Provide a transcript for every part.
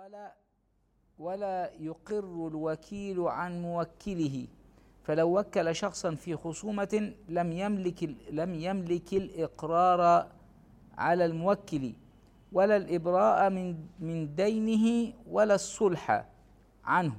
قال ولا يقر الوكيل عن موكله فلو وكل شخصا في خصومة لم يملك لم يملك الإقرار على الموكل ولا الإبراء من من دينه ولا الصلح عنه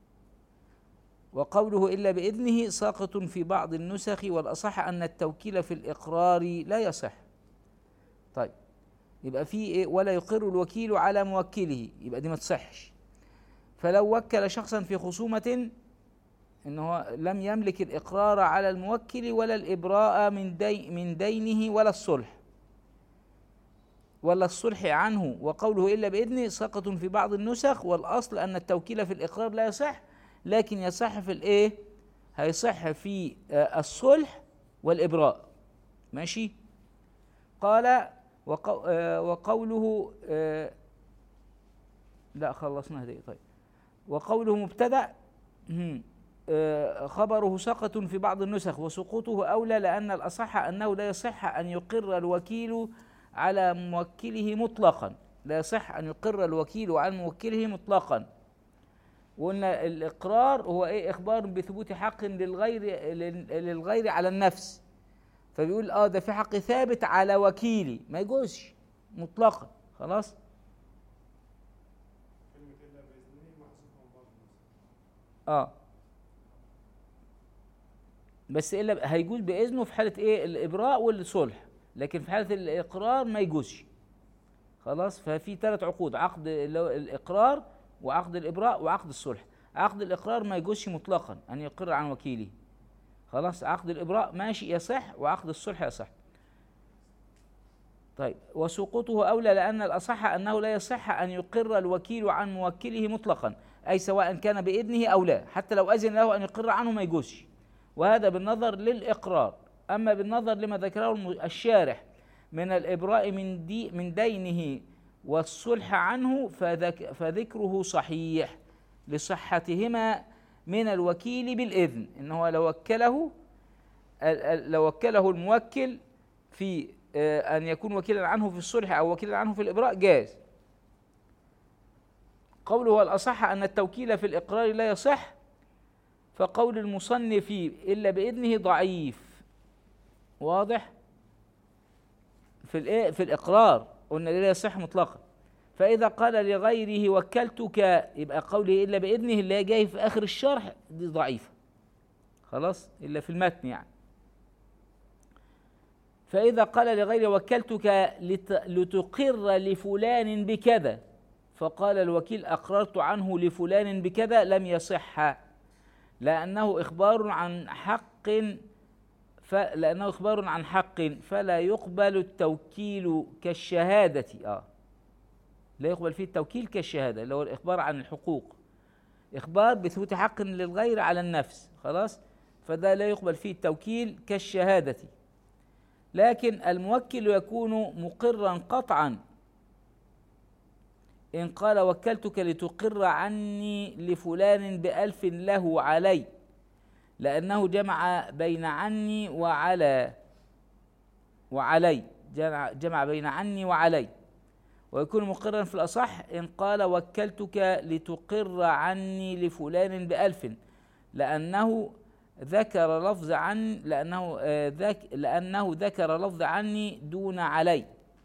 وقوله إلا بإذنه ساقط في بعض النسخ والأصح أن التوكيل في الإقرار لا يصح طيب يبقى في إيه ولا يقر الوكيل على موكله يبقى دي ما تصحش فلو وكل شخصا في خصومة ان هو لم يملك الاقرار على الموكل ولا الابراء من دي من دينه ولا الصلح ولا الصلح عنه وقوله الا باذنه سقط في بعض النسخ والاصل ان التوكيل في الاقرار لا يصح لكن يصح في الايه هيصح في آه، الصلح والابراء ماشي قال وقو آه، وقوله آه، لا خلصنا هذه طيب وقوله مبتدأ هم، آه، خبره سقط في بعض النسخ وسقوطه أولى لأن الأصح أنه لا يصح أن يقر الوكيل على موكله مطلقا لا يصح أن يقر الوكيل على موكله مطلقا وقلنا الإقرار هو إيه إخبار بثبوت حق للغير للغير على النفس فبيقول اه ده في حق ثابت على وكيلي ما يجوزش مطلقا خلاص كلمة إلا بإذنه محذوفة من بعض النسخ اه بس الا هيجوز باذنه في حاله ايه الابراء والصلح لكن في حاله الاقرار ما يجوزش خلاص ففي ثلاث عقود عقد اللي هو الاقرار وعقد الابراء وعقد الصلح عقد الاقرار ما يجوزش مطلقا ان يقر عن وكيله خلاص عقد الابراء ماشي يصح وعقد الصلح يصح طيب وسقوطه اولى لان الاصح انه لا يصح ان يقر الوكيل عن موكله مطلقا اي سواء كان باذنه او لا حتى لو اذن له ان يقر عنه ما يجوزش وهذا بالنظر للاقرار اما بالنظر لما ذكره الم- الشارح من الابراء من دي من دينه والصلح عنه فذك فذكره صحيح لصحتهما من الوكيل بالاذن ان هو لو وكله ال- ال- لو وكله الموكل في آه، ان يكون وكيلا عنه في الصلح او وكيلا عنه في الابراء جاز قوله الاصح ان التوكيل في الاقرار لا يصح فقول المصنف الا باذنه ضعيف واضح في الايه في الاقرار قلنا لا يصح مطلقا فاذا قال لغيره وكلتك يبقى قوله الا باذنه اللي هي جاي في اخر الشرح دي ضعيفه خلاص الا في المتن يعني فإذا قال لغيره وكلتك لت- لتقر لفلان بكذا فقال الوكيل أقررت عنه لفلان بكذا لم يصح لأنه إخبار عن حق ف... لأنه إخبار عن حق فلا يقبل التوكيل كالشهادة آه لا يقبل فيه التوكيل كالشهادة اللي هو الإخبار عن الحقوق إخبار بثبوت حق للغير على النفس خلاص فده لا يقبل فيه التوكيل كالشهادة لكن الموكل يكون مقرا قطعا إن قال وكلتك لتقر عني لفلان بألف له علي لأنه جمع بين عني وعلى وعلي جمع, جمع بين عني وعلي ويكون مقرا في الأصح إن قال وكلتك لتقر عني لفلان بألف لأنه ذكر لفظ عن لأنه آه، ذك لأنه ذكر لفظ عني دون علي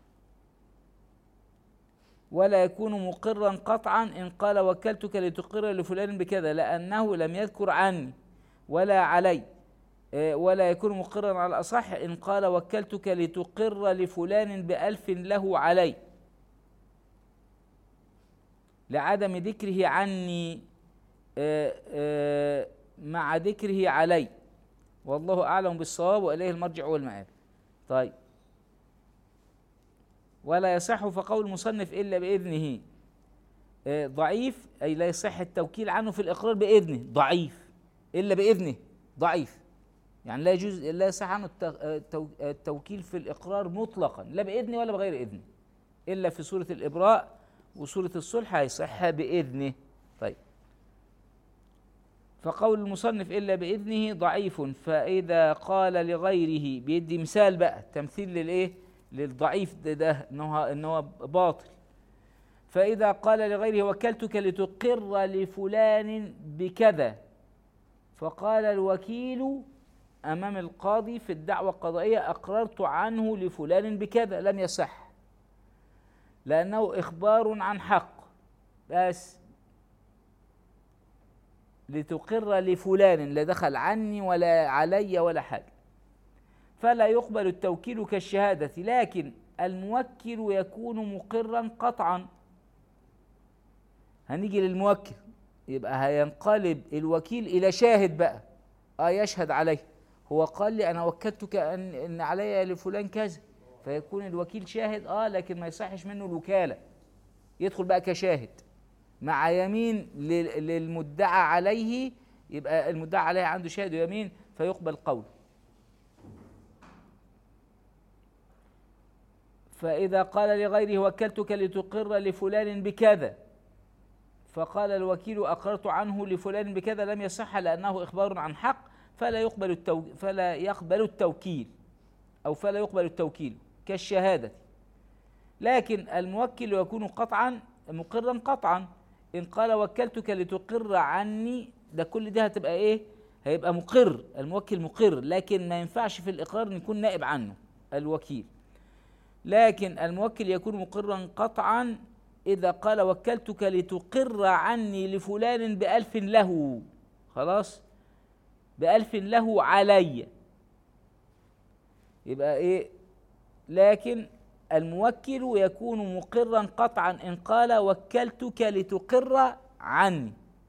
ولا يكون مقرا قطعا إن قال وكلتك لتقر لفلان بكذا لأنه لم يذكر عني ولا علي آه، ولا يكون مقرا على الأصح إن قال وكلتك لتقر لفلان بألف له علي لعدم ذكره عني آه، آه، مع ذكره علي والله أعلم بالصواب وإليه المرجع والمآب طيب ولا يصح فقول المصنف إلا بإذنه آه، ضعيف أي لا يصح التوكيل عنه في الإقرار بإذنه ضعيف إلا بإذنه ضعيف يعني لا يجوز لا يصح عنه الت- آه، التو- آه، التوكيل في الإقرار مطلقا لا بإذنه ولا بغير إذنه إلا في سورة الإبراء وسورة الصلح هيصح بإذنه طيب فقول المصنف إلا بإذنه ضعيف فإذا قال لغيره بيدي مثال بقى تمثيل للإيه للضعيف ده, ده إن هو إن هو باطل فإذا قال لغيره وكلتك لتقر لفلان بكذا فقال الوكيل أمام القاضي في الدعوة القضائية أقررت عنه لفلان بكذا لم يصح لأنه إخبار عن حق بس لتقر لفلان لا دخل عني ولا علي ولا حاجة فلا يقبل التوكيل كالشهادة لكن الموكل يكون مقرا قطعا هنيجي للموكل يبقى هينقلب الوكيل إلى شاهد بقى اه يشهد عليه هو قال لي انا وكلتك ان ان علي لفلان كذا فيكون الوكيل شاهد اه لكن ما يصحش منه الوكاله يدخل بقى كشاهد مع يمين لل- للمدعى عليه يبقى المدعى عليه عنده شاهد ويمين فيقبل قوله فإذا قال لغيره وكلتك لتقر لفلان بكذا فقال الوكيل أقررت عنه لفلان بكذا لم يصح لأنه إخبار عن حق فلا يقبل التو... فلا يقبل التوكيل أو فلا يقبل التوكيل كالشهادة لكن الموكل يكون قطعا مقرا قطعا إن قال وكلتك لتقر عني ده كل ده هتبقى إيه؟ هيبقى مقر الموكل مقر لكن ما ينفعش في الإقرار أن يكون نائب عنه الوكيل لكن الموكل يكون مقرا قطعا إذا قال وكلتك لتقر عني لفلان بألف له خلاص بألف له علي يبقى إيه لكن الموكل يكون مقرا قطعا إن قال وكلتك لتقر عني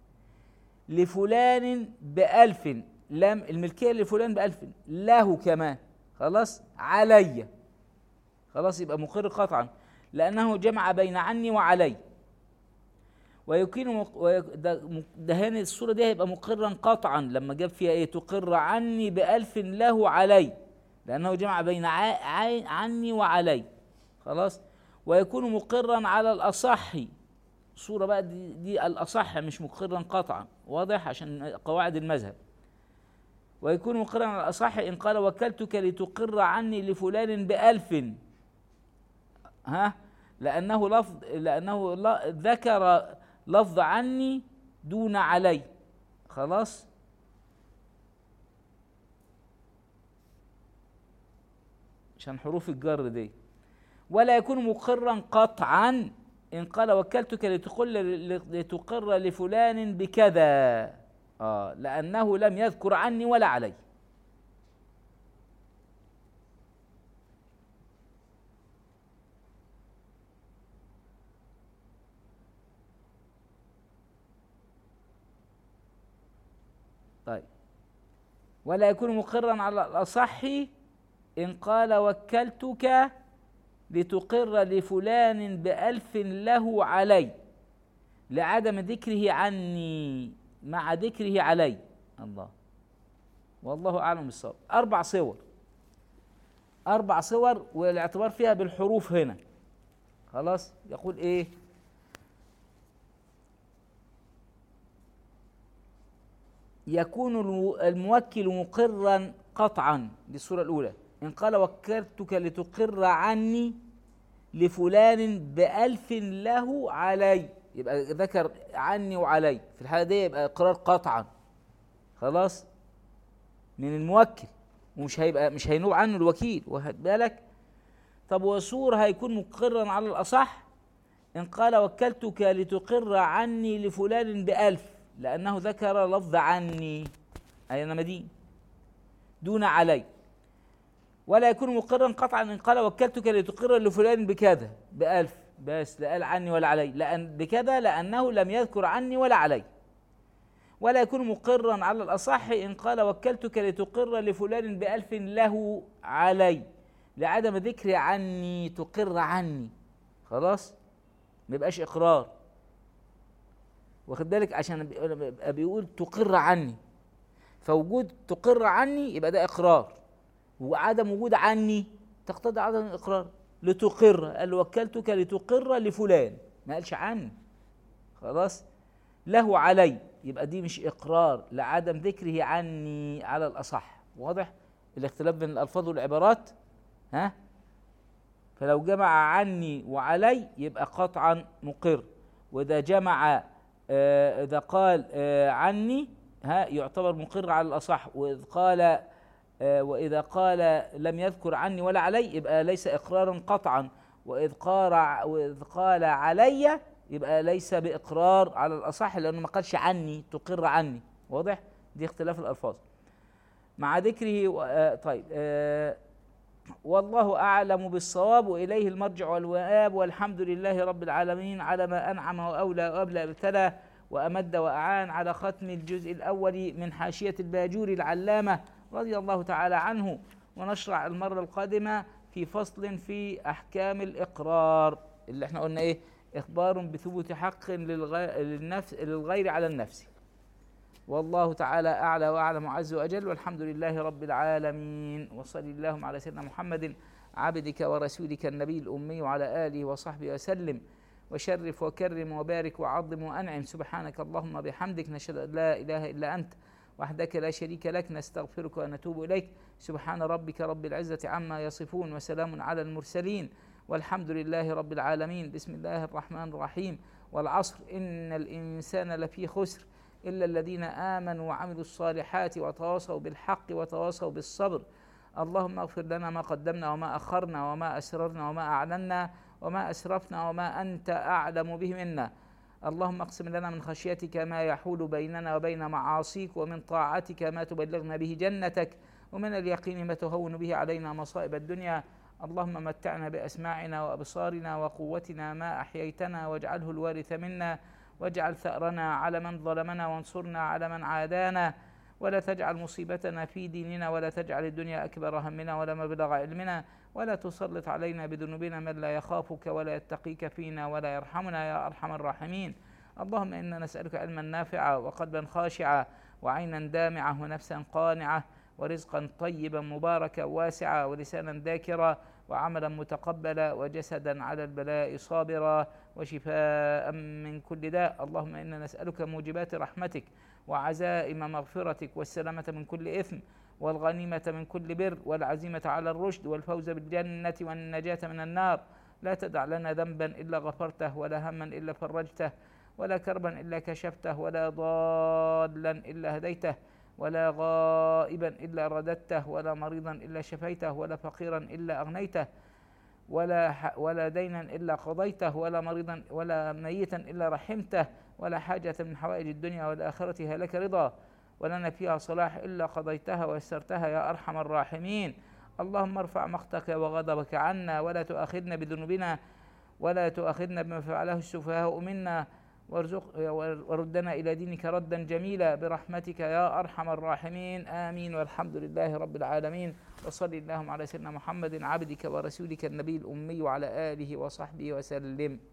لفلان بألف لم الملكية لفلان بألف له كمان خلاص علي خلاص يبقى مقر قطعا لأنه جمع بين عني وعلي ويكون مق... ويك... ده, م- ده هنا الصورة دي هيبقى مقرا قطعا لما جاب فيها ايه تقر عني بألف له علي لأنه جمع بين ع... ع... عني وعلي خلاص ويكون مقرا على الأصح صورة بقى دي, دي الأصح مش مقرا قطعا واضح عشان قواعد المذهب ويكون مقرا على الأصح إن قال وكلتك لتقر عني لفلان بألف ها لأنه لفظ لأنه ل- ذكر لفظ عني دون علي خلاص عشان حروف الجر دي ولا يكون مقرا قطعا إن قال وكلتك لتقل لتقر لفلان بكذا آه لأنه لم يذكر عني ولا علي طيب ولا يكون مقرا على الأصح إن قال وكلتك لتقر لفلان بألف له علي لعدم ذكره عني مع ذكره علي الله والله أعلم بالصواب أربع صور أربع صور والاعتبار فيها بالحروف هنا خلاص يقول إيه يكون الو- الموكل مقرا قطعا دي الصورة الأولى إن قال وكلتك لتقر عني لفلان بألف له علي يبقى ذكر عني وعلي في الحالة دي يبقى إقرار قطعا خلاص من الموكل ومش هيبقى مش هينوب عنه الوكيل واخد بالك طب وصور هيكون مقرا على الأصح إن قال وكلتك لتقر عني لفلان بألف لأنه ذكر لفظ عني أي أنا مدين دون علي ولا يكون مقرا قطعا إن قال وكلتك لتقر لفلان بكذا بألف بس لا قال عني ولا علي لأن بكذا لأنه لم يذكر عني ولا علي ولا يكون مقرا على الأصح إن قال وكلتك لتقر لفلان بألف له علي لعدم ذكر عني تقر عني خلاص ما يبقاش إقرار واخد بالك عشان بيبقى بيقول تقر عني فوجود تقر عني يبقى ده إقرار وعدم وجود عني تقتضي عدم الإقرار لتقر قال وكلتك لتقر لفلان ما قالش عني خلاص له علي يبقى دي مش إقرار لعدم ذكره عني على الأصح واضح الاختلاف بين الألفاظ والعبارات ها فلو جمع عني وعلي يبقى قطعا مقر واذا جمع آه، اذا قال آه، عني ها يعتبر مقر على الاصح واذ قال آه، واذا قال لم يذكر عني ولا علي يبقى ليس اقرارا قطعا واذ قال واذ قال علي يبقى ليس باقرار على الاصح لانه ما قالش عني تقر عني واضح دي اختلاف الالفاظ مع ذكره و- آه، طيب آه، والله اعلم بالصواب واليه المرجع والمآب والحمد لله رب العالمين على ما انعم واولى وابلى ابتلى وامد واعان على ختم الجزء الاول من حاشيه الباجور العلامه رضي الله تعالى عنه ونشرع المره القادمه في فصل في احكام الاقرار اللي احنا قلنا ايه اخبار بثبوت حق للغ- للنفس للغير على النفس والله تعالى اعلى واعلم عز واجل والحمد لله رب العالمين وصل اللهم على سيدنا محمد عبدك ورسولك النبي الامي وعلى اله وصحبه وسلم وشرف وكرم وبارك وعظم وانعم سبحانك اللهم بحمدك نشهد ان لا اله الا انت وحدك لا شريك لك نستغفرك ونتوب اليك سبحان ربك رب العزه عما يصفون وسلام على المرسلين والحمد لله رب العالمين بسم الله الرحمن الرحيم والعصر ان الانسان لفي خسر إلا الذين آمنوا وعملوا الصالحات وتواصوا بالحق وتواصوا بالصبر اللهم اغفر لنا ما قدمنا وما أخرنا وما أسررنا وما أعلنا وما أسرفنا وما أنت أعلم به منا اللهم اقسم لنا من خشيتك ما يحول بيننا وبين معاصيك ومن طاعتك ما تبلغنا به جنتك ومن اليقين ما تهون به علينا مصائب الدنيا اللهم متعنا بأسماعنا وأبصارنا وقوتنا ما أحييتنا واجعله الوارث منا واجعل ثأرنا على من ظلمنا وانصرنا على من عادانا ولا تجعل مصيبتنا في ديننا ولا تجعل الدنيا أكبر همنا ولا مبلغ علمنا ولا تسلط علينا بذنوبنا من لا يخافك ولا يتقيك فينا ولا يرحمنا يا أرحم الراحمين اللهم إنا نسألك علما نافعا وقلبا خاشعا وعينا دامعة ونفسا قانعة ورزقا طيبا مباركا واسعا ولسانا ذاكرا وعملا متقبلا وجسدا على البلاء صابرا وشفاء من كل داء اللهم انا نسالك موجبات رحمتك وعزائم مغفرتك والسلامه من كل اثم والغنيمه من كل بر والعزيمه على الرشد والفوز بالجنه والنجاه من النار لا تدع لنا ذنبا الا غفرته ولا هما الا فرجته ولا كربا الا كشفته ولا ضالا الا هديته ولا غائبا الا رددته ولا مريضا الا شفيته ولا فقيرا الا اغنيته ولا ح- ولا دينا الا قضيته ولا مريضا ولا ميتا الا رحمته ولا حاجة من حوائج الدنيا والآخرة هي لك رضا ولنا فيها صلاح إلا قضيتها ويسرتها يا أرحم الراحمين اللهم ارفع مقتك وغضبك عنا ولا تؤاخذنا بذنوبنا ولا تؤاخذنا بما فعله السفهاء منا وارزق وردنا إلى دينك ردا جميلا برحمتك يا أرحم الراحمين آمين والحمد لله رب العالمين وصل اللهم على سيدنا محمد عبدك ورسولك النبي الأمي وعلى آله وصحبه وسلم